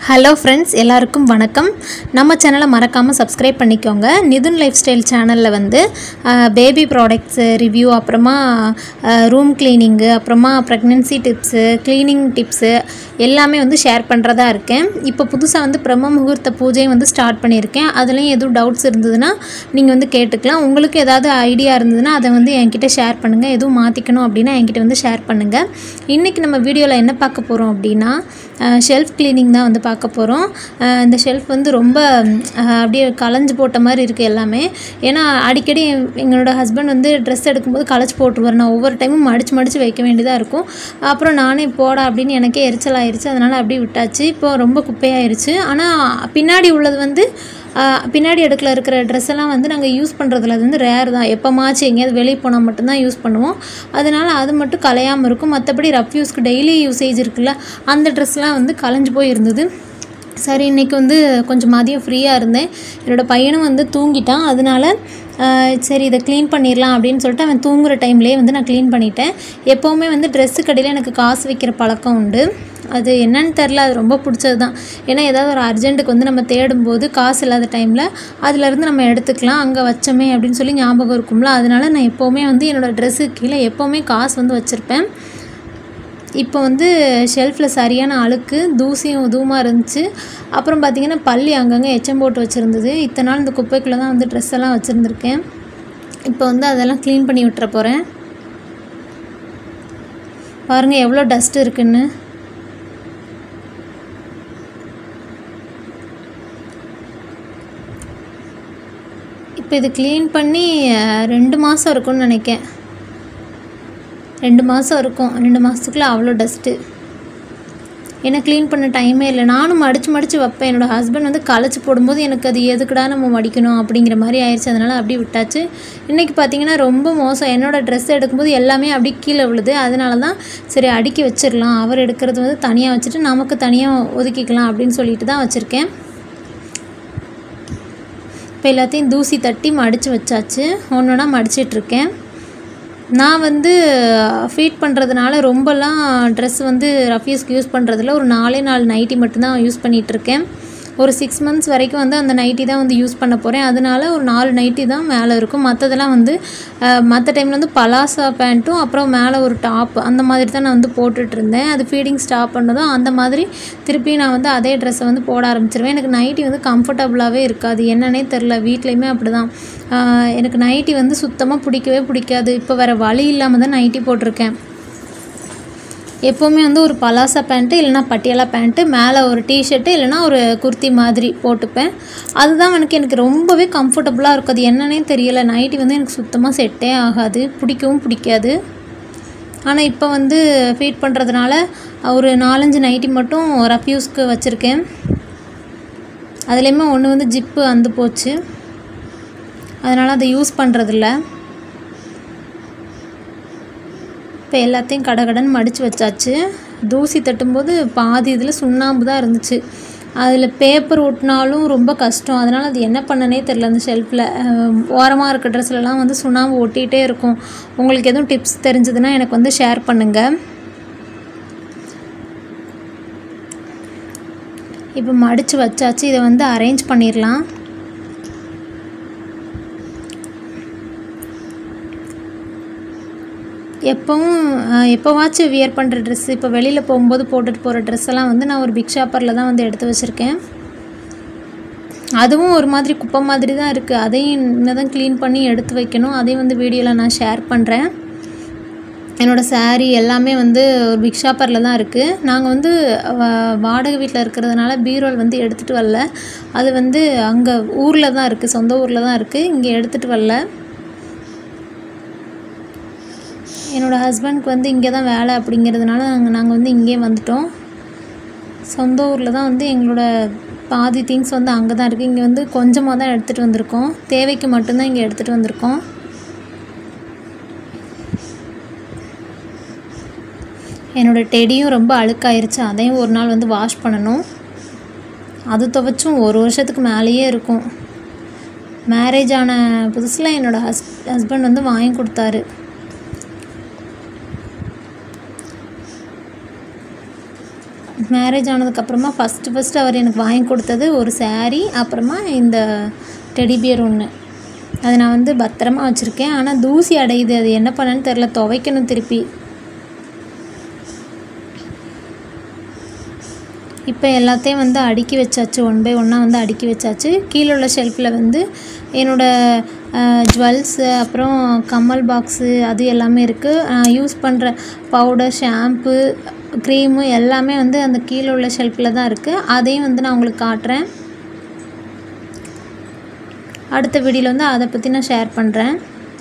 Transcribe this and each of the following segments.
hello friends எல்லாருக்கும் வணக்கம் நம்ம சேனலை மறக்காமல் சப்ஸ்கிரைப் பண்ணிக்கோங்க நிதுன் லைஃப் ஸ்டைல் சேனலில் வந்து பேபி ப்ராடக்ட்ஸு ரிவ்யூ அப்புறமா ரூம் க்ளீனிங்கு அப்புறமா ப்ரெக்னென்சி டிப்ஸு க்ளீனிங் டிப்ஸு எல்லாமே வந்து ஷேர் பண்ணுறதா இருக்கேன் இப்போ புதுசாக வந்து பிரம்ம முகூர்த்த பூஜையும் வந்து ஸ்டார்ட் பண்ணியிருக்கேன் அதுலேயும் எதுவும் டவுட்ஸ் இருந்ததுன்னா நீங்கள் வந்து கேட்டுக்கலாம் உங்களுக்கு ஏதாவது ஐடியா இருந்ததுன்னா அதை வந்து என்கிட்ட ஷேர் பண்ணுங்கள் எதுவும் மாற்றிக்கணும் அப்படின்னா என்கிட்ட வந்து ஷேர் பண்ணுங்கள் இன்றைக்கி நம்ம வீடியோவில் என்ன பார்க்க போகிறோம் அப்படின்னா ஷெல்ஃப் க்ளீனிங் தான் வந்து பார்க்க போகிறோம் இந்த ஷெல்ஃப் வந்து ரொம்ப அஹ், அப்படியே களைஞ்சு போட்ட மாதிரி இருக்குது எல்லாமே ஏன்னா அடிக்கடி என்- எங்களோட ஹஸ்பண்ட் வந்து ட்ரெஸ் எடுக்கும்போது களைச்சி போட்டுருவார் நான் ஒவ்வொரு டைமும் மடித்து மடித்து வைக்க வேண்டியதாக இருக்கும் அப்புறம் நானே போடா அப்படின்னு எனக்கே எரிச்சல் ஆயிருச்சு அதனால் அப்படியே விட்டாச்சு இப்போ ரொம்ப குப்பையாயிருச்சு ஆனால் பின்னாடி உள்ளது வந்து ஆஹ், பின்னாடி அடுக்கில் இருக்கிற ட்ரெஸ் எல்லாம் வந்து நாங்கள் யூஸ் பண்ணுறதுல அது வந்து ரேர் தான் எப்போமாச்சும் எங்கேயாவது வெளியே போனால் மட்டும்தான் யூஸ் பண்ணுவோம் அதனால் அது மட்டும் கலையாமல் இருக்கும் மற்றபடி ரஃப் யூஸ்க்கு டெய்லி யூசேஜ் இருக்குல்ல அந்த ட்ரெஸ்லாம் வந்து கலைஞ்சு போய் இருந்தது சரி இன்றைக்கி வந்து கொஞ்சம் மதியம் ஃப்ரீயாக இருந்தேன் என்னோடய பையனும் வந்து தூங்கிட்டான் அதனால ஆஹ், சரி இதை க்ளீன் பண்ணிடலாம் அப்படின்னு சொல்லிட்டு அவன் தூங்குற டைம்லேயே வந்து நான் க்ளீன் பண்ணிட்டேன் எப்போவுமே வந்து ட்ரெஸ்ஸு கடையில் எனக்கு காசு வைக்கிற பழக்கம் உண்டு அது என்னன்னு தெரில அது ரொம்ப பிடிச்சது தான் ஏன்னா ஏதாவது ஒரு அர்ஜென்ட்டுக்கு வந்து நம்ம தேடும்போது காசு இல்லாத டைமில் அதுலேருந்து நம்ம எடுத்துக்கலாம் அங்கே வச்சோமே அப்படின்னு சொல்லி ஞாபகம் இருக்கும்ல அதனால நான் எப்போவுமே வந்து என்னோடய ட்ரெஸ்ஸுக்கு கீழே எப்போவுமே காசு வந்து வச்சுருப்பேன் இப்போ வந்து ஷெல்ஃபில் சரியான அழுக்கு தூசியும் இதுவுமாக இருந்துச்சு அப்புறம் பார்த்திங்கன்னா பள்ளி அங்கங்கே எச்சம் போட்டு வச்சுருந்தது இத்தனை நாள் இந்த குப்பைக்குள்ளே தான் வந்து ட்ரெஸ் எல்லாம் வச்சுருந்துருக்கேன் இப்போ வந்து அதெல்லாம் க்ளீன் பண்ணி விட்டுற போகிறேன் பாருங்கள் எவ்வளோ டஸ்ட் இருக்குன்னு இப்போ இது க்ளீன் பண்ணி அஹ், ரெண்டு மாதம் இருக்கும்னு நினைக்கேன் ரெண்டு மாதம் இருக்கும் ரெண்டு மாதத்துக்குள்ளே அவ்வளோ டஸ்ட்டு ஏன்னா க்ளீன் பண்ண டைமே இல்லை நானும் மடித்து மடித்து வைப்பேன் என்னோடய ஹஸ்பண்ட் வந்து களைச்சி போடும்போது எனக்கு அது எதுக்குடா நம்ம மடிக்கணும் அப்படிங்கிற மாதிரி ஆயிடுச்சு அதனால் அப்படியே விட்டாச்சு இன்றைக்கி பார்த்தீங்கன்னா ரொம்ப மோசம் என்னோடய ட்ரெஸ் எடுக்கும்போது எல்லாமே அப்படியே கீழே விழுது அதனால தான் சரி அடுக்கி வச்சிடலாம் அவர் எடுக்கிறது வந்து தனியாக வச்சுட்டு நமக்கு தனியாக ஒதுக்கிக்கலாம் அப்படின்னு சொல்லிட்டு தான் வச்சுருக்கேன் இப்போ எல்லாத்தையும் தூசி தட்டி மடித்து வச்சாச்சு ஒன்று ஒன்றா மடிச்சிட்ருக்கேன் நான் வந்து ஃபீட் பண்ணுறதுனால ரொம்பலாம் ட்ரெஸ் வந்து ரஃப்யூஸ்க்கு யூஸ் பண்ணுறதுல ஒரு நாலே நாலு நைட்டி மட்டும்தான் யூஸ் பண்ணிகிட்ருக்கேன் ஒரு சிக்ஸ் மந்த்ஸ் வரைக்கும் வந்து அந்த நைட்டி தான் வந்து யூஸ் பண்ண போகிறேன் அதனால ஒரு நாலு நைட்டி தான் மேலே இருக்கும் மற்றதெல்லாம் வந்து மற்ற டைமில் வந்து பலாசா பேண்ட்டும் அப்புறம் மேலே ஒரு டாப் அந்த மாதிரி தான் நான் வந்து போட்டுட்டு இருந்தேன் அது ஃபீடிங் ஸ்டாப் பண்ணதும் அந்த மாதிரி திருப்பி நான் வந்து அதே ட்ரெஸ்ஸை வந்து போட ஆரம்பிச்சிருவேன் எனக்கு நைட்டி வந்து கம்ஃபர்டபுளாகவே இருக்காது என்னன்னே தெரில வீட்லேயுமே அப்படி தான் எனக்கு நைட்டி வந்து சுத்தமாக பிடிக்கவே பிடிக்காது இப்போ வேறு வழி இல்லாமல் தான் நைட்டி போட்டிருக்கேன் எப்போவுமே வந்து ஒரு பலாசா பேண்ட்டு இல்லைனா பட்டியாலா பேண்ட்டு மேலே ஒரு டிஷர்ட்டு இல்லைனா ஒரு குர்த்தி மாதிரி போட்டுப்பேன் அதுதான் எனக்கு எனக்கு ரொம்பவே கம்ஃபர்டபுளாக இருக்கும் அது என்னன்னே தெரியல நைட்டி வந்து எனக்கு சுத்தமாக செட்டே ஆகாது பிடிக்கவும் பிடிக்காது ஆனால் இப்போ வந்து ஃபீட் பண்ணுறதுனால ஒரு நாலஞ்சு நைட்டி மட்டும் ரஃப் யூஸ்க்கு வச்சுருக்கேன் அதுலேயுமே ஒன்று வந்து ஜிப்பு அந்து போச்சு அதனால் அதை யூஸ் பண்ணுறதில்ல இப்போ எல்லாத்தையும் கடகடன்னு மடித்து வச்சாச்சு தூசி தட்டும்போது பாதி இதில் சுண்ணாம்பு தான் இருந்துச்சு அதில் பேப்பர் ஒட்டினாலும் ரொம்ப கஷ்டம் அதனால் அது என்ன பண்ணனே தெரில அந்த ஷெல்ஃபில் ஓரமாக இருக்க ட்ரெஸ்லலாம் வந்து சுண்ணாம்பு ஒட்டிகிட்டே இருக்கும் உங்களுக்கு எதுவும் டிப்ஸ் தெரிஞ்சதுன்னா எனக்கு வந்து ஷேர் பண்ணுங்கள் இப்போ மடித்து வச்சாச்சு இதை வந்து அரேஞ்ச் பண்ணிடலாம் எப்போவும் அஹ், எப்போவாச்சும் வியர் பண்ணுற ட்ரெஸ் இப்போ வெளியில் போகும்போது போட்டுட்டு போகிற ட்ரெஸ் எல்லாம் வந்து நான் ஒரு பிக் ஷாப்பரில் தான் வந்து எடுத்து வச்சுருக்கேன் அதுவும் ஒரு மாதிரி குப்பை மாதிரி தான் இருக்குது அதையும் இன்னும் தான் க்ளீன் பண்ணி எடுத்து வைக்கணும் அதையும் வந்து வீடியோவில் நான் ஷேர் பண்ணுறேன் என்னோடய saree எல்லாமே வந்து ஒரு பிக் ஷாப்பரில் தான் இருக்குது நாங்கள் வந்து வா- வாடகை வீட்டில் இருக்கிறதுனால பீரோல் வந்து எடுத்துகிட்டு வரல அது வந்து அங்கே ஊரில் தான் இருக்குது சொந்த ஊரில் தான் இருக்குது இங்கே எடுத்துகிட்டு வரல என்னோடய ஹஸ்பண்ட்க்கு வந்து இங்கே தான் வேலை அப்படிங்கிறதுனால நாங்கள் நாங்கள் வந்து இங்கேயே வந்துட்டோம் சொந்த ஊரில் தான் வந்து எங்களோட பாதி திங்ஸ் வந்து அங்கே தான் இருக்குது இங்கே வந்து கொஞ்சமாக தான் எடுத்துகிட்டு வந்திருக்கோம் தேவைக்கு மட்டும்தான் இங்கே எடுத்துகிட்டு வந்திருக்கோம் என்னோடய டெடியும் ரொம்ப அழுக்காயிருச்சு அதையும் ஒரு நாள் வந்து வாஷ் பண்ணணும் அது துவைச்சும் ஒரு வருஷத்துக்கு மேலேயே இருக்கும் மேரேஜ் ஆன புதுசில் என்னோடய ஹஸ் ஹஸ்பண்ட் வந்து வாங்கி கொடுத்தாரு மேரேஜ் ஆனதுக்கப்புறமா ஃபஸ்ட்டு ஃபஸ்ட்டு அவர் எனக்கு வாங்கி கொடுத்தது ஒரு saree அப்புறமா இந்த டெடிபியர் ஒன்று அதை நான் வந்து பத்திரமா வச்சுருக்கேன் ஆனால் தூசி அடையுது அது என்ன பண்ணேன்னு தெரில துவைக்கணும் திருப்பி இப்போ எல்லாத்தையும் வந்து அடுக்கி வச்சாச்சு ஒன் பை ஒன்னாக வந்து அடுக்கி வச்சாச்சு கீழே உள்ள ஷெல்ஃபில் வந்து என்னோடய ஜுவல்ஸு அப்புறம் கம்மல் பாக்ஸு அது எல்லாமே இருக்குது நான் யூஸ் பண்ணுற பவுடர் ஷாம்பு க்ரீமு எல்லாமே வந்து அந்த கீழே உள்ள ஷெல்ஃபில் தான் இருக்குது அதையும் வந்து நான் உங்களுக்கு காட்டுறேன் அடுத்த வீடியோவில் வந்து அதை பற்றி நான் ஷேர் பண்ணுறேன்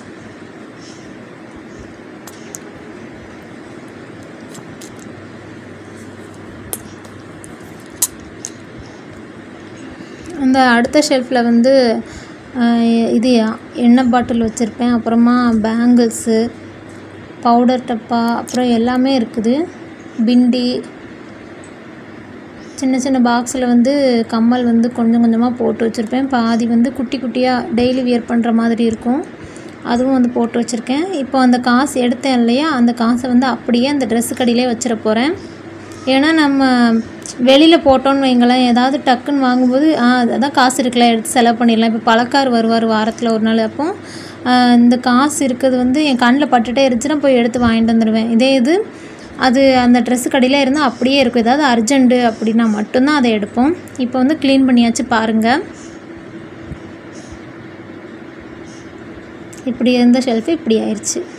அந்த அடுத்த ஷெல்ஃபில் வந்து ஆஹ், இது எண்ணெய் பாட்டில் வச்சுருப்பேன் அப்புறமா பேங்கிள்ஸு பவுடர் டப்பா அப்புறம் எல்லாமே இருக்குது பிண்டி சின்ன சின்ன பாக்ஸில் வந்து கம்மல் வந்து கொஞ்சம் கொஞ்சமாக போட்டு வச்சுருப்பேன் பாதி வந்து குட்டி குட்டியாக டெய்லி வியர் பண்ணுற மாதிரி இருக்கும் அதுவும் வந்து போட்டு வச்சுருக்கேன் இப்போ அந்த காசு எடுத்தேன் இல்லையா அந்த காசை வந்து அப்படியே அந்த ட்ரெஸ்ஸு கடையிலே வச்சிட போகிறேன் ஏன்னா நம்ம வெளியில் போட்டோன்னு வைங்களேன் ஏதாவது டக்குன்னு வாங்கும்போது ஆ அதான் காசு இருக்குல்ல எடுத்து செலவு பண்ணிடலாம் இப்போ பழக்கார் வருவார் வாரத்தில் ஒரு நாள் அப்போ ஆ, இந்த காசு இருக்கிறது வந்து என் கண்ணில் பட்டுட்டே இருந்துச்சுன்னா போய் எடுத்து வாங்கிட்டு வந்துடுவேன் இதே இது அது அந்த ட்ரெஸ்ஸு கடையில் இருந்தால் அப்படியே இருக்கும் ஏதாவது அர்ஜென்ட்டு அப்படின்னா மட்டும்தான் அதை எடுப்போம் இப்போ வந்து க்ளீன் பண்ணியாச்சு பாருங்கள் இப்படி இருந்த ஷெல்ஃபு இப்படி ஆயிடுச்சு